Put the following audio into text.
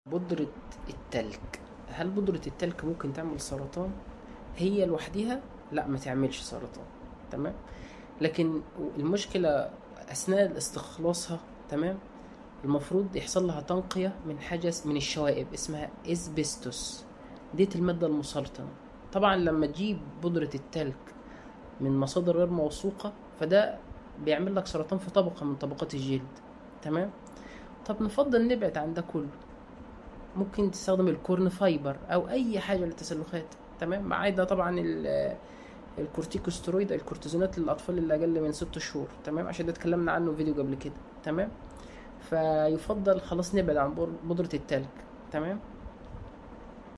بودرة التلج هل بودرة التلج ممكن تعمل سرطان هي لوحدها لا ما تعملش سرطان تمام لكن المشكلة أثناء استخلاصها تمام المفروض يحصل لها تنقية من حاجة من الشوائب اسمها اسبستوس ديت المادة المسرطنة طبعا لما تجيب بودرة التلج من مصادر غير موثوقة فده بيعمل لك سرطان في طبقة من طبقات الجلد تمام طب نفضل نبعد عن ده كله ممكن تستخدم الكورن فايبر او اي حاجه للتسلخات تمام ما عدا طبعا ال- الكورتيكوسترويد الكورتيزونات للاطفال اللي اقل من ست شهور تمام عشان ده اتكلمنا عنه في فيديو قبل كده تمام فيفضل خلاص نبعد عن بودرة التلج تمام